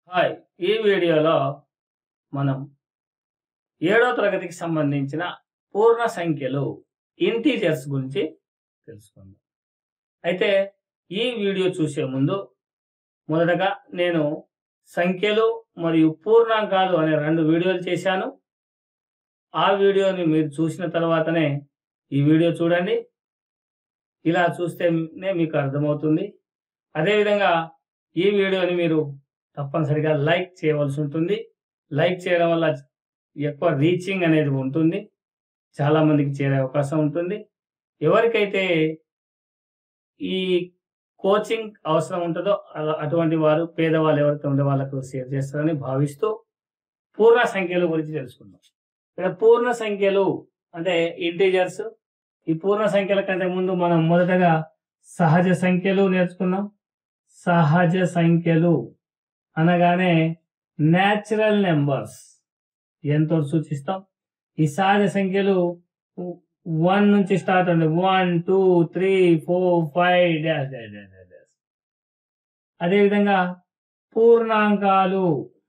hi ఈ వీడియోలో మనం ఏడో తరగతికి సంబంధించిన పూర్ణ సంఖ్యలు ఇంటీజర్స్ గురించి తెలుసుకుందాం అయితే ఈ వీడియో చూసే ముందు మొదటగా నేను సంఖ్యలు మరియు పూర్ణాంకాలు అనే రెండు వీడియోలు చేశాను ఆ వీడియోని మీరు చూసిన తర్వాతనే ఈ వీడియో చూడండి ఇలా చూస్తేనే మీకు అర్థమవుతుంది అదేవిధంగా ఈ వీడియోని మీరు తప్పనిసరిగా లైక్ చేయవలసి ఉంటుంది లైక్ చేయడం వల్ల ఎక్కువ రీచింగ్ అనేది ఉంటుంది చాలా మందికి చేరే అవకాశం ఉంటుంది ఎవరికైతే ఈ కోచింగ్ అవసరం ఉంటుందో అలా- అటువంటి వారు పేదవాళ్ళు ఎవరైతే ఉండే వాళ్ళకు షేర్ చేస్తారని భావిస్తూ పూర్ణ సంఖ్యల గురించి తెలుసుకుందాం ఇక్కడ పూర్ణ సంఖ్యలు అంటే ఇంటీజర్స్ ఈ పూర్ణ సంఖ్యల కంటే ముందు మనం మొదటగా సహజ సంఖ్యలు నేర్చుకున్నాం సహజ సంఖ్యలు అనగానే న్యాచురల్ నెంబర్స్ ఎంతో సూచిస్తాం ఈ సహజ సంఖ్యలు వన్ నుంచి స్టార్ట్ అండి one two three four five dash dash dash dash dash అదేవిధంగా పూర్ణాంకాలు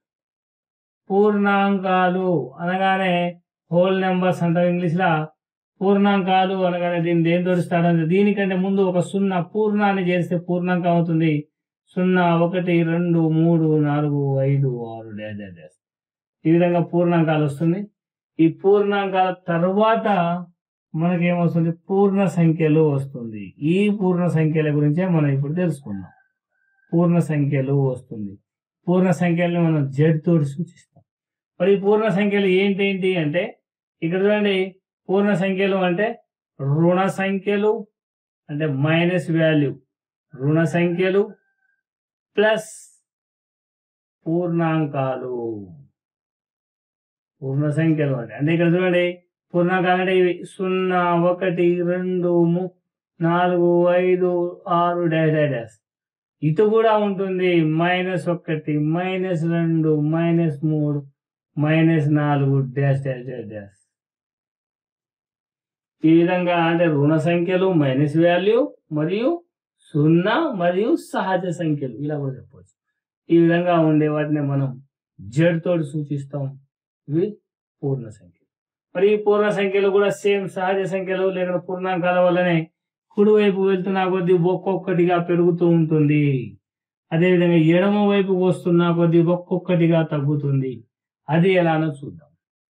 పూర్ణాంకాలు అనగానే హోల్ నెంబర్స్ అంటారు ఇంగ్లీష్లో పూర్ణాంకాలు అనగానే దీన్ని దేంతో స్టార్ట్ అంటే దీనికంటే ముందు ఒక సున్నా పూర్ణాన్ని చేస్తే పూర్ణాంకం అవుతుంది సున్నా ఒకటి రెండు మూడు నాలుగు ఐదు ఆరు డాష్ డాష్ డాష్ ఈ విధంగా పూర్ణాంకాలు వస్తుంది ఈ పూర్ణాంకాల తర్వాత మనకేమొస్తుంది పూర్ణ సంఖ్యలు వస్తుంది ఈ పూర్ణ సంఖ్యల గురించే మనం ఇప్పుడు తెలుసుకుందాం పూర్ణ సంఖ్యలు వస్తుంది పూర్ణ సంఖ్యల్ని మనం జడ్ తోటి సూచిస్తాం మరి ఈ పూర్ణ సంఖ్యలు ఏంటి ఏంటి అంటే ఇక్కడ చూడండి పూర్ణ సంఖ్యలు అంటే రుణ సంఖ్యలు అంటే మైనస్ వాల్యూ రుణ సంఖ్యలు ప్లస్ పూర్ణాంకాలు పూర్ణ సంఖ్యలు అంటే అంటే ఇక్కడ చూడండి పూర్ణాంకాలు అంటే ఇవి సున్నా ఒకటి రెండు ము- నాలుగు ఐదు ఆరు డాష్ డాష్ డాష్ ఇటు కూడా ఉంటుంది మైనస్ ఒకటి మైనస్ రెండు మైనస్ మూడు మైనస్ నాలుగు డాష్ డాష్ డాష్ డాష్ ఈ విధంగా అంటే రుణ సంఖ్యలు మైనస్ వాల్యూ మరియు సున్నా మరియు సహజ సంఖ్యలు ఇలా కూడా చెప్పవచ్చు ఈ విధంగా ఉండే వాటిని మనం జడ్ తోటి సూచిస్తాం ఇవి పూర్ణ సంఖ్యలు మరి ఈ పూర్ణ సంఖ్యలు కూడా సేమ్ సహజ సంఖ్యలు లేక పూర్ణాంకాల వల్లనే కుడివైపు వెళ్తున్న కొద్దీ ఒక్కొక్కటిగా పెరుగుతూ ఉంటుంది అదేవిధంగా ఎడమ వైపు వస్తున్న కొద్దీ ఒక్కొక్కటిగా తగ్గుతుంది అది ఎలానో చూద్దాం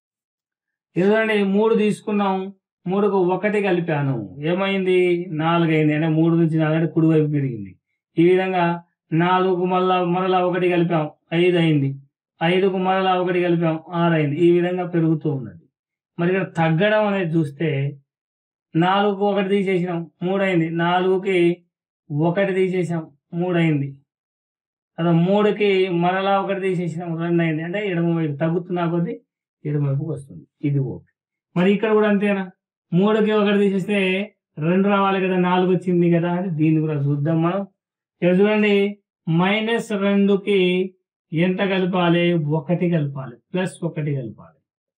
ఇదండి మూడు తీసుకున్నాం మూడుకు ఒకటి కలిపాను ఏమైంది నాలుగు అయింది అంటే మూడు నుంచి నాలుగు అంటే కుడివైపు పెరిగింది ఈ విధంగా నాలుగుకు మళ్ళా మరలా ఒకటి కలిపాం ఐదు అయింది ఐదుకు మరలా ఒకటి కలిపాం ఆరు అయింది ఈ విధంగా పెరుగుతూ ఉన్నది మరి ఇక్కడ తగ్గడం అనేది చూస్తే నాలుగుకు ఒకటి తీసేసినాం మూడు అయింది నాలుగుకి ఒకటి తీసేసాం మూడు అయింది అదే మూడుకి మరలా ఒకటి తీసేసినాం రెండు అయింది అంటే ఎడమ వైపు తగ్గుతున్నా కొద్దీ ఎడమ వైపుకి వస్తుంది ఇది ఓకే మరి ఇక్కడ కూడా అంతేనా మూడుకి ఒకటి తీసేస్తే రెండు రావాలి కదా నాలుగు వచ్చింది కదా అని దీన్ని కూడా చూద్దాం మనం ఇక్కడ చూడండి మైనస్ రెండుకి ఎంత కలపాలి ఒకటి కలపాలి ప్లస్ ఒకటి కలపాలి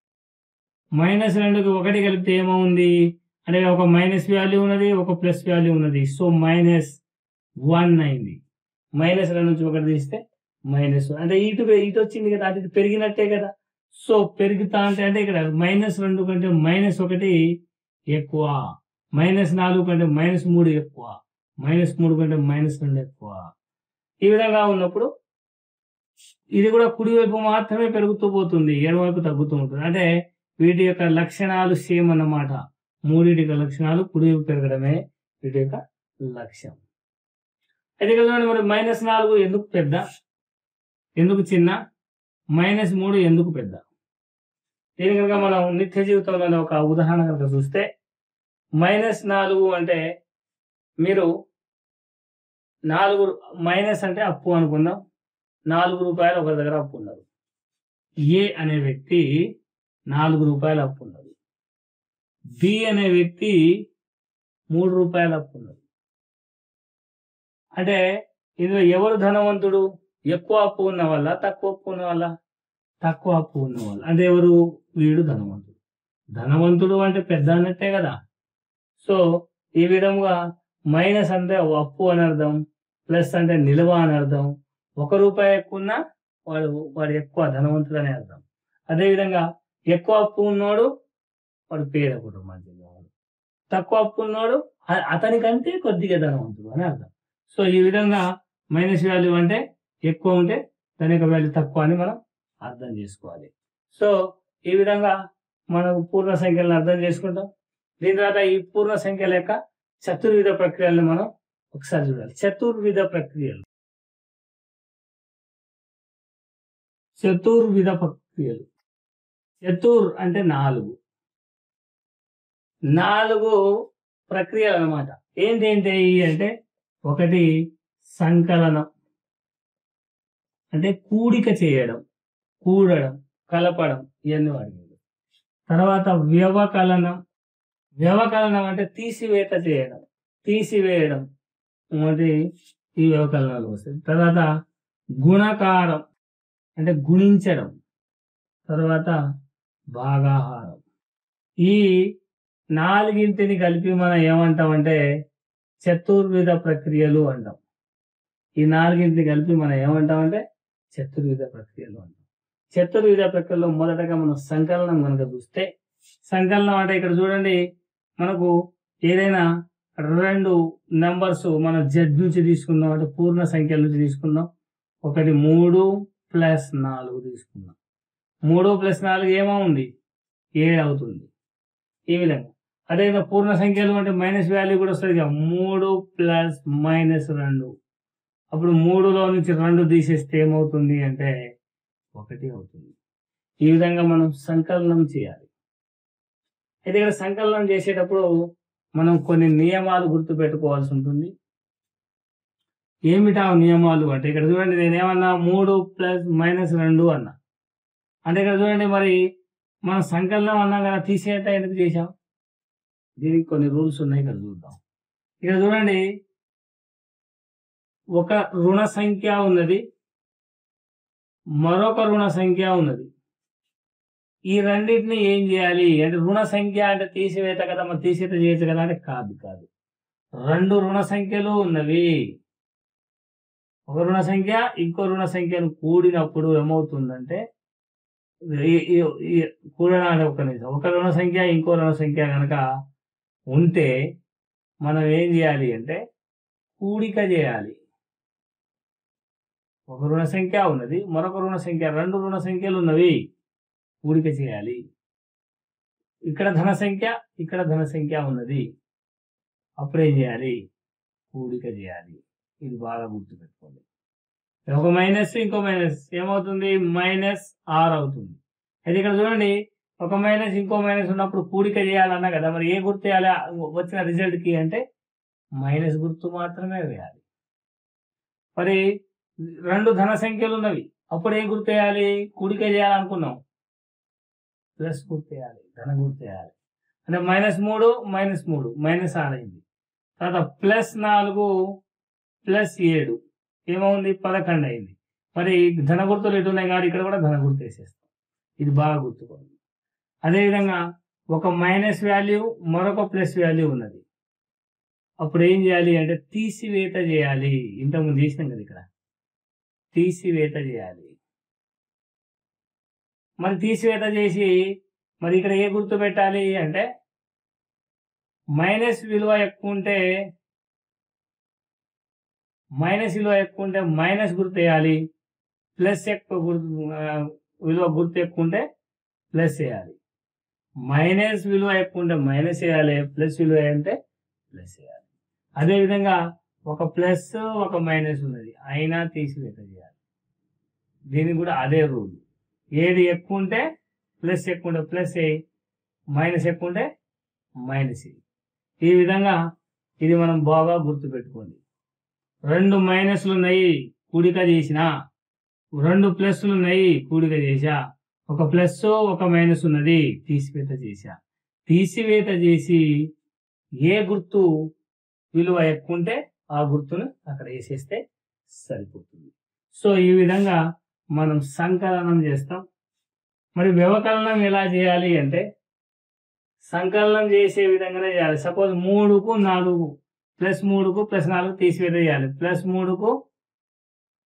మైనస్ రెండుకి ఒకటి కలిపితే ఏమవుంది అంటే ఒక మైనస్ వాల్యూ ఉన్నది ఒక ప్లస్ వాల్యూ ఉన్నది సో మైనస్ వన్ అయింది మైనస్ రెండు నుంచి ఒకటి తీస్తే మైనస్ అంటే ఇటు ఇటు వచ్చింది కదా అటు ఇటు పెరిగినట్టే కదా సో పెరుగుతా అంటే అంటే ఇక్కడ మైనస్ రెండు కంటే మైనస్ ఒకటి ఎక్కువ మైనస్ నాలుగు కంటే మైనస్ మూడు ఎక్కువ మైనస్ మూడు కంటే మైనస్ రెండు ఎక్కువ ఈ విధంగా ఉన్నప్పుడు ఇది కూడా కుడివైపు మాత్రమే పెరుగుతూ పోతుంది ఎడమవైపు తగ్గుతూ ఉంటుంది అంటే వీటి యొక్క లక్షణాలు సేమ్ అన్నమాట మూడింటి యొక్క లక్షణాలు కుడివైపు పెరగడమే వీటి యొక్క లక్ష్యం అయితే ఇక్కడ చూడండి మరి మైనస్ నాలుగు ఎందుకు పెద్ద ఎందుకు చిన్న మైనస్ మూడు ఎందుకు పెద్ద దీని కనుక మనం నిత్య జీవితంలో ఒక ఉదాహరణ కనుక చూస్తే మైనస్ నాలుగు అంటే మీరు నాలుగు మైనస్ అంటే అప్పు అనుకుందాం నాలుగు రూపాయలు ఒక దగ్గర అప్పు ఉన్నారు ఏ అనే వ్యక్తి నాలుగు రూపాయలు అప్పు ఉన్నది బి అనే వ్యక్తి మూడు రూపాయలు అప్పు ఉన్నది అంటే ఇందులో ఎవరు ధనవంతుడు ఎక్కువ అప్పు ఉన్న వల్ల తక్కువ అప్పు ఉన్న వల్ల తక్కువ అప్పు ఉన్న వల్ల అంటే ఎవరు వీడు ధనవంతుడు ధనవంతుడు అంటే పెద్ద అన్నట్టే కదా సో ఈ విధంగా మైనస్ అంటే అప్పు అని అర్థం ప్లస్ అంటే నిల్వ అని అర్థం ఒక రూపాయి ఎక్కువ ఉన్నా వాడు వాడు ఎక్కువ ధనవంతుడు అనే అర్థం అదేవిధంగా ఎక్కువ అప్పు ఉన్నోడు వాడు పేద కుటుంబానికి చెందినవాడు తక్కువ అప్పు ఉన్నోడు అ- అతనికంటే కొద్దిగా ధనవంతుడు అని అర్థం సో ఈ విధంగా మైనస్ వాల్యూ అంటే ఎక్కువ ఉంటే దాని యొక్క వాల్యూ తక్కువ అని మనం అర్థం చేసుకోవాలి సో ఈ విధంగా మనం పూర్ణ సంఖ్యలను అర్థం చేసుకుంటాం దీని తర్వాత ఈ పూర్ణ సంఖ్యల యొక్క చతుర్విధ ప్రక్రియలను మనం ఒకసారి చూడాలి చతుర్విధ ప్రక్రియలు చతుర్విధ ప్రక్రియలు చతుర్ అంటే నాలుగు నాలుగు ప్రక్రియలు అన్నమాట ఏంటి ఏంటి అంటే ఒకటి సంకలనం అంటే కూడిక చేయడం కూడడం కలపడం ఇవన్నీ వాడినాడు తర్వాత వ్యవకలనం వ్యవకలనం అంటే తీసివేత చేయడం తీసివేయడం అంటే ఈ వ్యవకలనాలు వస్తాయి తర్వాత గుణకారం అంటే గుణించడం తర్వాత భాగాహారం ఈ నాలుగింటిని కలిపి మనం ఏమంటామంటే చతుర్విధ ప్రక్రియలు అంటాం ఈ నాలుగింటిని కలిపి మనం ఏమంటామంటే చతుర్విధ ప్రక్రియలు అంటాం చతుర్విధ ప్రక్రియలో మొదటగా మనం సంకలనం కనుక చూస్తే సంకలనం అంటే ఇక్కడ చూడండి మనకు ఏదైనా రెండు నెంబర్స్ మనం జడ్ నుంచి తీసుకుందాం అంటే పూర్ణ సంఖ్యల నుంచి తీసుకుందాం ఒకటి మూడు ప్లస్ నాలుగు తీసుకుందాం మూడు ప్లస్ నాలుగు ఏమో ఉంది ఏడు అవుతుంది ఈ విధంగా అదే పూర్ణ సంఖ్యలు అంటే మైనస్ వాల్యూ కూడా వస్తుంది కదా మూడు ప్లస్ మైనస్ రెండు అప్పుడు మూడులో నుంచి రెండు తీసేస్తే ఏమవుతుంది అంటే ఒకటి అవుతుంది ఈ విధంగా మనం సంకలనం చేయాలి అయితే ఇక్కడ సంకలనం చేసేటప్పుడు మనం కొన్ని నియమాలు గుర్తు పెట్టుకోవాల్సి ఉంటుంది ఏమిటా ఆ నియమాలు అంటే ఇక్కడ చూడండి నేను ఏమన్నా మూడు ప్లస్ మైనస్ రెండు అన్నా అంటే ఇక్కడ చూడండి మరి మనం సంకలనం అన్నాం కదా తీసేట ఎందుకు చేసాం దీనికి కొన్ని రూల్స్ ఉన్నాయి ఇక్కడ చూద్దాం ఇక్కడ చూడండి ఒక రుణ సంఖ్య ఉన్నది మరొక రుణ సంఖ్య ఉన్నది ఈ రెండింటిని ఏం చేయాలి అంటే రుణ సంఖ్య అంటే తీసివేత కదా మరి తీసేత చేయొచ్చు కదా అంటే కాదు కాదు రెండు రుణ సంఖ్యలు ఉన్నవి ఒక రుణ సంఖ్య ఇంకో రుణ సంఖ్యను కూడినప్పుడు ఏమవుతుందంటే ఈ- ఈ- ఈ కూడడానికి ఒక నిమిషం ఒక రుణ సంఖ్య ఇంకో రుణ సంఖ్య కనుక ఉంటే మనం ఏం చేయాలి అంటే కూడిక చేయాలి ఒక రుణ సంఖ్య ఉన్నది మరొక రుణ సంఖ్య రెండు రుణ సంఖ్యలు ఉన్నవి కూడిక చేయాలి ఇక్కడ ధన సంఖ్య ఇక్కడ ధన సంఖ్య ఉన్నది అప్పుడు ఏం చేయాలి కూడిక చేయాలి ఇది బాగా గుర్తుపెట్టుకోండి ఒక మైనస్ ఇంకో మైనస్ ఏమవుతుంది మైనస్ ఆర్ అవుతుంది అయితే ఇక్కడ చూడండి ఒక మైనస్ ఇంకో మైనస్ ఉన్నప్పుడు కూడిక చేయాలన్నా కదా మరి ఏ గుర్తు వేయాలి వచ్చిన రిజల్ట్ కి అంటే మైనస్ గుర్తు మాత్రమే వేయాలి మరి రెండు ధన సంఖ్యలు ఉన్నవి అప్పుడు ఏ గుర్తు వేయాలి కూడిక చేయాలనుకున్నాం ప్లస్ గుర్తు వేయాలి ధన గుర్తు వేయాలి అంటే మైనస్ మూడు మైనస్ మూడు మైనస్ ఆరు అయింది తర్వాత ప్లస్ నాలుగు ప్లస్ ఏడు ఏమవుంది పదకొండు అయింది మరి ధన గుర్తులు ఎటు ఉన్నాయి కాబట్టి ఇక్కడ కూడా ధన గుర్తు వేసేస్తాం ఇది బాగా గుర్తుకోండి అదేవిధంగా ఒక మైనస్ వాల్యూ మరొక ప్లస్ వాల్యూ ఉన్నది అప్పుడు ఏం చేయాలి అంటే తీసివేత చేయాలి ఇంతకుముందు చేసినాం కదా ఇక్కడ తీసివేత చేయాలి మరి తీసివేత చేసి మరి ఇక్కడ ఏ గుర్తు పెట్టాలి అంటే మైనస్ విలువ ఎక్కువ ఉంటే మైనస్ విలువ ఎక్కువ ఉంటే మైనస్ గుర్తు వేయాలి ప్లస్ ఎక్కువ గుర్తు ఆ, విలువ గుర్తు ఎక్కువ ఉంటే ప్లస్ వేయాలి మైనస్ విలువ ఎక్కువ ఉంటే మైనస్ వేయాలి ప్లస్ విలువ అంటే ప్లస్ వేయాలి అదేవిధంగా ఒక ప్లస్ ఒక మైనస్ ఉన్నది అయినా తీసివేత చేయాలి దీనికి కూడా అదే రూల్ ఏది ఎక్కువ ఉంటే ప్లస్ ఎక్కువ ఉంటే ప్లస్ వేయి మైనస్ ఎక్కువ ఉంటే మైనస్ వేయి ఈ విధంగా ఇది మనం బాగా గుర్తుపెట్టుకోండి రెండు మైనస్లు ఉన్నాయి కూడిక చేసిన రెండు ప్లస్లు ఉన్నాయి కూడిక చేశా ఒక ప్లస్ ఒక మైనస్ ఉన్నది తీసివేత చేశా తీసివేత చేసి ఏ గుర్తు విలువ ఎక్కువ ఉంటే ఆ గుర్తును అక్కడ వేసేస్తే సరిపోతుంది సో ఈ విధంగా మనం సంకలనం చేస్తాం మరి వ్యవకలనం ఎలా చేయాలి అంటే సంకలనం చేసే విధంగానే చేయాలి సపోజ్ మూడుకు నాలుగు ప్లస్ మూడుకు ప్లస్ నాలుగు తీసివేత చేయాలి ప్లస్ మూడుకు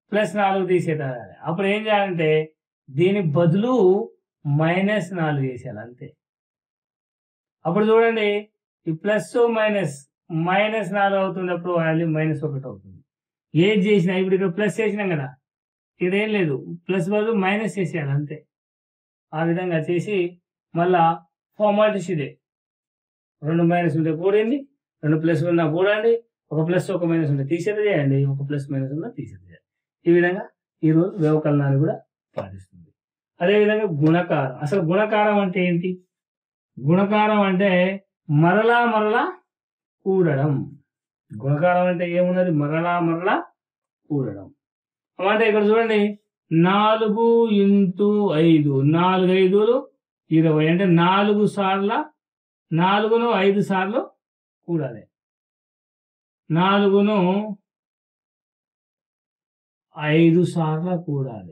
ప్లస్ నాలుగు తీసేయాలి అప్పుడు ఏం చేయాలంటే దీని బదులు మైనస్ నాలుగు చేసేయాలి అంతే అప్పుడు చూడండి ఈ ప్లస్ మైనస్ మైనస్ నాలుగు అవుతున్నప్పుడు వాల్యూ మైనస్ ఒకటి అవుతుంది ఏది చేసినా ఇప్పుడు ఇక్కడ ప్లస్ చేసినాం కదా ఇదేం లేదు ప్లస్ బదులు మైనస్ చేసేయాలి అంతే ఆ విధంగా చేసి మళ్ళా ఫార్మాలిటీస్ ఇదే రెండు మైనస్ ఉంటే కూడింది రెండు ప్లస్ ఉన్నా కూడండి ఒక ప్లస్ ఒక మైనస్ ఉంటే తీసేది చేయండి ఒక ప్లస్ మైనస్ ఉన్నా తీసేది చేయండి ఈ విధంగా ఈరోజు వ్యవకలనాన్ని కూడా పాటిస్తుంది అదేవిధంగా గుణకారం అసలు గుణకారం అంటే ఏంటి గుణకారం అంటే మరలా మరలా కూడడం గుణకారం అంటే ఏమున్నది మరలా మరలా కూడడం అంటే ఇక్కడ చూడండి నాలుగు ఇంటూ ఐదు నాలుగు ఐదులు ఇరవై అంటే నాలుగు సార్ల నాలుగును ఐదు సార్లు కూడాలి నాలుగును ఐదు సార్లు కూడాలి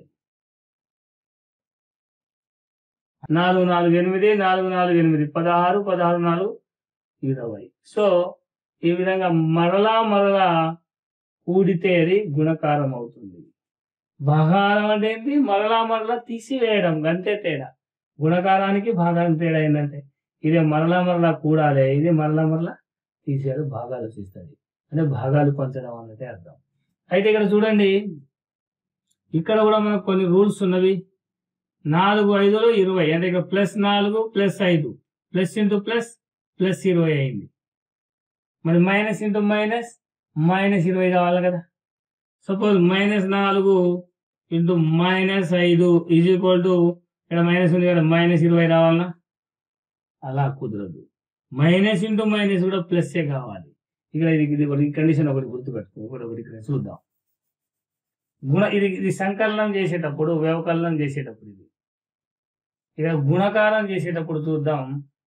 నాలుగు నాలుగు ఎనిమిది నాలుగు నాలుగు ఎనిమిది పదహారు పదహారు నాలుగు ఇరవై సో ఈ విధంగా మరలా మరలా కూడితే అది గుణకారం అవుతుంది భాగారం అంటే ఏంటి మరలా మరలా తీసివేయడం అంతే తేడా గుణకారానికి భాగానికి తేడా ఏంటంటే ఇదే మరలా మరలా కూడాలి ఇది మరలా మరలా తీసేయడం భాగాలు తీస్తుంది అంటే భాగాలు పంచడం అన్నట్టే అర్థం అయితే ఇక్కడ చూడండి ఇక్కడ కూడా మనకు కొన్ని రూల్స్ ఉన్నవి నాలుగు ఐదులో ఇరవై అంటే ఇక్కడ ప్లస్ నాలుగు ప్లస్ ఐదు ప్లస్ ఇంటూ ప్లస్ ప్లస్ ఇరవై అయింది మరి మైనస్ ఇంటూ మైనస్ మైనస్ ఇరవై కావాలి కదా సపోజ్ మైనస్ నాలుగు ఇంటూ మైనస్ ఐదు ఈజ్ ఈక్వల్ టు ఇక్కడ మైనస్ ఉంది కదా మైనస్ ఇరవై రావాలనా అలా కుదరదు మైనస్ ఇంటూ మైనస్ కూడా ప్లస్సే కావాలి ఇక్కడ ఇది ఇది ఒకటి కండిషన్ ఒకటి గుర్తుపెట్టుకో ఒకటి ఒకటి ఇక్కడ చూద్దాం గుణ ఇది ఇది సంకలనం చేసేటప్పుడు వ్యవకలనం చేసేటప్పుడు ఇది ఇక గుణకారం చేసేటప్పుడు చూద్దాం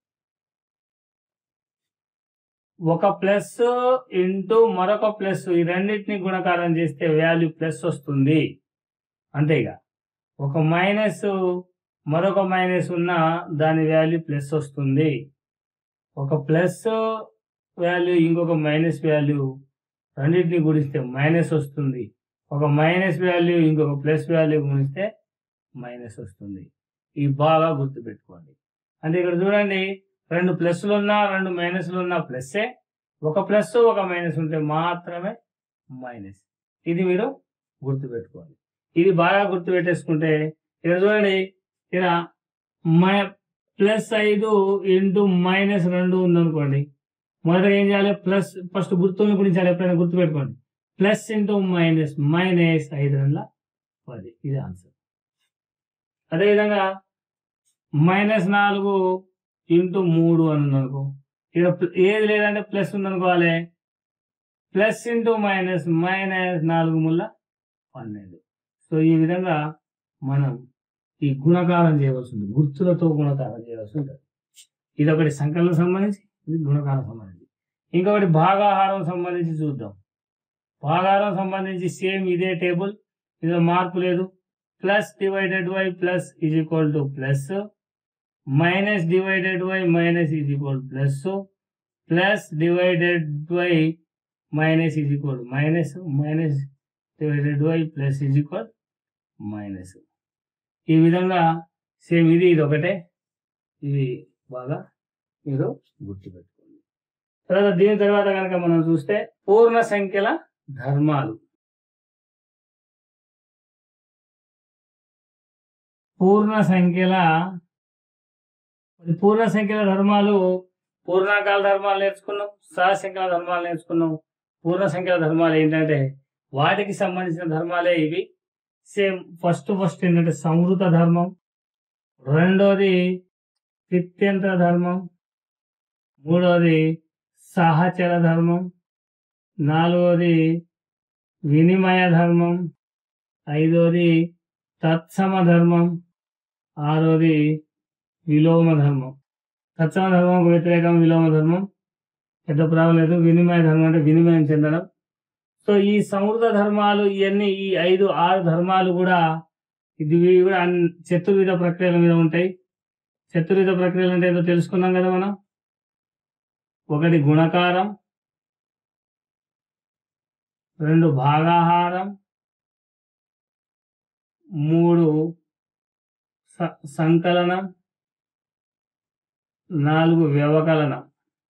ఒక ప్లస్ ఇంటూ మరొక ప్లస్ ఈ రెండింటిని గుణకారం చేస్తే వాల్యూ ప్లస్ వస్తుంది అంతే ఇక ఒక మైనస్ మరొక మైనస్ ఉన్న దాని వాల్యూ ప్లస్ వస్తుంది ఒక ప్లస్ వాల్యూ ఇంకొక మైనస్ వాల్యూ రెండింటిని గుణిస్తే మైనస్ వస్తుంది ఒక మైనస్ వాల్యూ ఇంకొక ప్లస్ వాల్యూ గుణిస్తే మైనస్ వస్తుంది ఇవి బాగా గుర్తుపెట్టుకోండి అంటే ఇక్కడ చూడండి రెండు ప్లస్లు ఉన్నా రెండు మైనస్లు ఉన్నా ప్లస్సే ఒక ప్లస్ ఒక మైనస్ ఉంటే మాత్రమే మైనస్ ఇది మీరు గుర్తుపెట్టుకోండి ఇది బాగా గుర్తుపెట్టేసుకుంటే ఇక్కడ చూడండి ఇక్కడ మై ప్లస్ ఐదు ఇంటూ మైనస్ రెండు ఉందనుకోండి మొదట ఏం చేయాలి ప్లస్ ఫస్ట్ గుర్తుని గురించాలి ఎప్పుడైనా గుర్తుపెట్టుకోండి ప్లస్ ఇంటూ మైనస్ మైనస్ ఐదు రెండుల పది ఇది ఆన్సర్ అదేవిధంగా మైనస్ నాలుగు ఇంటూ మూడు అని ఉందనుకో ఇక్కడ ప్ల- ఏది లేదంటే ప్లస్ ఉందనుకోవాలి ప్లస్ ఇంటూ మైనస్ మైనస్ నాలుగు ముళ్ళ పన్నెండు సో ఈ విధంగా మనం ఈ గుణకారం చేయవలసి ఉంటుంది గుర్తులతో గుణకారం చేయవలసి ఉంటుంది ఇది ఒకటి సంకలనం సంబంధించి ఇది గుణకారం సంబంధించి ఇంకొకటి భాగాహారం సంబంధించి చూద్దాం భాగాహారం సంబంధించి సేమ్ ఇదే టేబుల్ ఇందులో మార్పు లేదు plus divided by plus is equal to plus minus divided by minus is equal plus plus divided by minus is equal minus minus divided by plus is equal minus ఈ విధంగా same ఇది ఇది ఒకటే ఇది బాగా మీరు గుర్తుపెట్టుకోండి తర్వాత దీని తర్వాత కనుక మనం చూస్తే పూర్ణ సంఖ్యల ధర్మాలు పూర్ణ సంఖ్యల మరి పూర్ణ సంఖ్యల ధర్మాలు పూర్ణాకాల ధర్మాలు నేర్చుకున్నాం సహసంఖ్యల ధర్మాలు నేర్చుకున్నాం పూర్ణ సంఖ్యల ధర్మాలు ఏంటంటే వాటికి సంబంధించిన ధర్మాలే ఇవి సేమ్ ఫస్ట్ ఫస్ట్ ఏంటంటే సంవృత ధర్మం రెండోది పిత్యంత్ర ధర్మం మూడోది సహచర ధర్మం నాలుగోది వినిమయ ధర్మం ఐదోది తత్సమ ధర్మం ఆరోది విలోమ ధర్మం తత్సమ ధర్మం వ్యతిరేకం విలోమ ధర్మం పెద్ద ప్రాబ్లం లేదు వినిమయ ధర్మం అంటే వినిమయం చెందడం సో ఈ సమృద్ధ ధర్మాలు ఇవన్నీ ఈ ఐదు ఆరు ధర్మాలు కూడా ఇది ఇవి కూడా అన్- చతుర్విధ ప్రక్రియల మీద ఉంటాయి చతుర్విధ ప్రక్రియలు అంటే ఏదో తెలుసుకున్నాం కదా మనం ఒకటి గుణకారం రెండు భాగాహారం మూడు స- సంకలనం నాలుగు వ్యవకలనం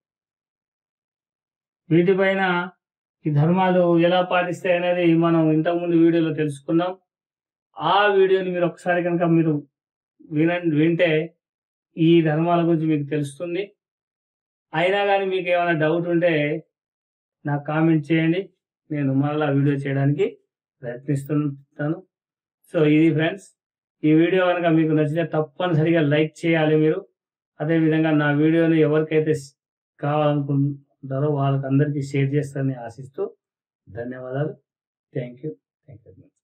వీటిపైన ఈ ధర్మాలు ఎలా పాటిస్తాయి అనేది మనం ఇంతకుముందు వీడియోలో తెలుసుకున్నాం ఆ వీడియోని మీరు ఒకసారి కనుక మీరు వినండి వింటే ఈ ధర్మాల గురించి మీకు తెలుస్తుంది అయినా కానీ మీకు ఏమైనా డౌట్ ఉంటే నాకు కామెంట్ చేయండి నేను మరలా వీడియో చేయడానికి ప్రయత్నిస్తుంటాను సో ఇది ఫ్రెండ్స్ ఈ వీడియో కనుక మీకు నచ్చితే తప్పనిసరిగా లైక్ చేయాలి మీరు అదేవిధంగా నా వీడియోని ఎవరికైతే కావాలనుకుంటారో వాళ్ళకి అందరికీ షేర్ చేస్తారని ఆశిస్తూ ధన్యవాదాలు థ్యాంక్ యూ థ్యాంక్ యూ